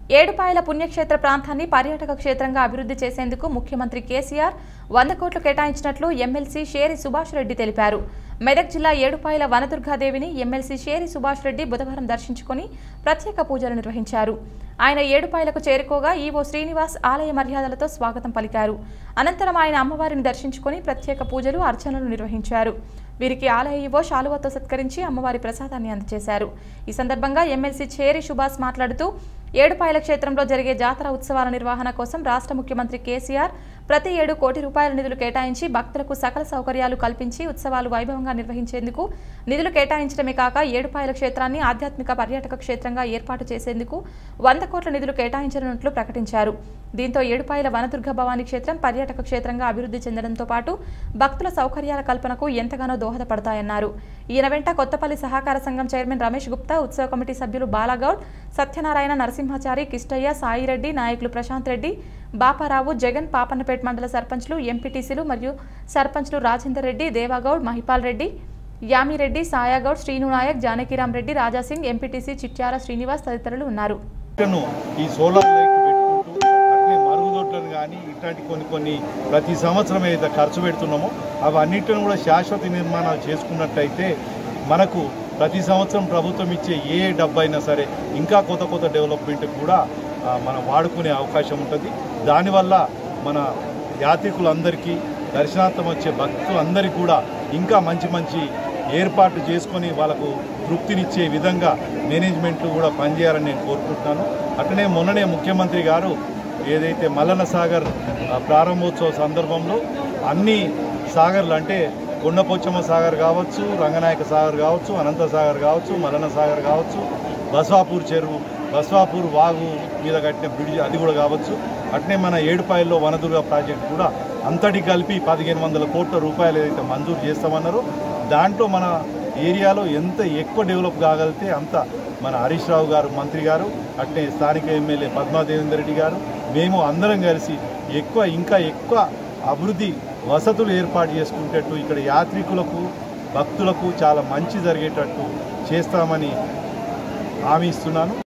ఏడుపాయల పుణ్యక్షేత్ర ప్రాంతాన్ని పర్యాటక క్షేత్రంగా అభివృద్ధి చేసేందుకు ముఖ్యమంత్రి కేసీఆర్ వంద కోట్లు కేటాయించినట్లు ఎమ్మెల్సీ షేరి సుభాష్ రెడ్డి తెలిపారు మెదక్ జిల్లా ఏడుపాయల వనదుర్గాదేవిని ఎమ్మెల్సీ షేరి సుభాష్ రెడ్డి బుధవారం దర్శించుకుని ప్రత్యేక పూజలు నిర్వహించారు ఆయన ఏడుపాయలకు చేరుకోగా ఈవో శ్రీనివాస్ ఆలయ మర్యాదలతో స్వాగతం పలికారు అనంతరం ఆయన అమ్మవారిని దర్శించుకుని ప్రత్యేక పూజలు అర్చనలు నిర్వహించారు వీరికి ఆలయ ఈవో శాలువతో సత్కరించి అమ్మవారి ప్రసాదాన్ని అందజేశారు ఈ సందర్భంగా ఎమ్మెల్సీ చేరి సుభాష్ మాట్లాడుతూ ఏడుపాయల క్షేత్రంలో జరిగే జాతర ఉత్సవాల నిర్వహణ కోసం రాష్ట్ర ముఖ్యమంత్రి కేసీఆర్ ప్రతి ఏడు కోటి రూపాయల నిధులు కేటాయించి భక్తులకు సకల సౌకర్యాలు కల్పించి ఉత్సవాలు వైభవంగా నిర్వహించేందుకు నిధులు కేటాయించడమే కాక ఏడుపాయల క్షేత్రాన్ని ఆధ్యాత్మిక పర్యాటక క్షేత్రంగా ఏర్పాటు చేసేందుకు వంద కోట్ల నిధులు కేటాయించనున్నట్లు ప్రకటించారు దీంతో ఏడుపాయల వనదుర్గ భవానీ క్షేత్రం పర్యాటక క్షేత్రంగా అభివృద్ధి చెందడంతో పాటు భక్తుల సౌకర్యాల కల్పనకు ఎంతగానో దోహదపడతాయన్నారు ఈయన వెంట కొత్తపల్లి సహకార సంఘం చైర్మన్ రమేష్ గుప్తా ఉత్సవ కమిటీ సభ్యులు బాలాగౌడ్ సత్యనారాయణ నరసింహాచారి కిష్టయ్య సాయిరెడ్డి నాయకులు ప్రశాంత్ రెడ్డి బాపారావు జగన్ పాపన్నపేట మండల సర్పంచ్లు ఎంపీటీసీలు మరియు సర్పంచ్లు రాజేందర్ రెడ్డి దేవాగౌడ్ మహిపాల్ రెడ్డి యామిరెడ్డి సాయాగౌడ్ శ్రీను నాయక్ జానకిరామ్ రెడ్డి రాజాసింగ్ ఎంపీటీసీ చిట్యాల శ్రీనివాస్ తదితరులు ఉన్నారు లైట్లను ఈ సోలార్ లైట్ పెట్టుకుంటూ అట్లే మరుగుదొడ్లను కానీ ఇట్లాంటి కొన్ని కొన్ని ప్రతి సంవత్సరం ఏదైతే ఖర్చు పెడుతున్నామో అవన్నిటిని కూడా శాశ్వత నిర్మాణాలు చేసుకున్నట్టయితే మనకు ప్రతి సంవత్సరం ప్రభుత్వం ఇచ్చే ఏ డబ్బు అయినా సరే ఇంకా కొత్త కొత్త డెవలప్మెంట్ కూడా ఆ, మనం వాడుకునే అవకాశం ఉంటుంది దానివల్ల మన యాత్రికులందరికీ దర్శనార్థం వచ్చే భక్తులందరికీ కూడా ఇంకా మంచి మంచి ఏర్పాట్లు చేసుకొని వాళ్ళకు తృప్తినిచ్చే విధంగా మేనేజ్మెంట్ కూడా పనిచేయాలని నేను కోరుకుంటున్నాను అట్లనే మొన్ననే ముఖ్యమంత్రి గారు ఏదైతే మల్లన్న సాగర్ ఆ, ప్రారంభోత్సవ సందర్భంలో అన్ని సాగర్లు అంటే కొండపోచమ్మ సాగర్ కావచ్చు రంగనాయక సాగర్ కావచ్చు అనంత సాగర్ కావచ్చు మల్లన్న సాగర్ కావచ్చు బస్వాపూర్ చెరువు బస్వాపూర్ వాగు మీద కట్టిన బ్రిడ్జ్ అది కూడా కావచ్చు అట్నే మన ఏడుపాయల్లో వనదుర్గ ప్రాజెక్ట్ కూడా అంతటి కలిపి పదిహేను వందల కోట్ల రూపాయలు ఏదైతే మంజూరు చేస్తామన్నారో దాంట్లో మన ఏరియాలో ఎంత ఎక్కువ డెవలప్ కాగలిగితే అంత మన హరీష్ రావు గారు మంత్రి గారు అట్నే స్థానిక ఎమ్మెల్యే పద్మాదేవేందర్ రెడ్డి గారు మేము అందరం కలిసి ఎక్కువ ఇంకా ఎక్కువ అభివృద్ధి వసతులు ఏర్పాటు చేసుకునేటట్టు ఇక్కడ యాత్రికులకు భక్తులకు చాలా మంచి జరిగేటట్టు చేస్తామని హామీ ఇస్తున్నాను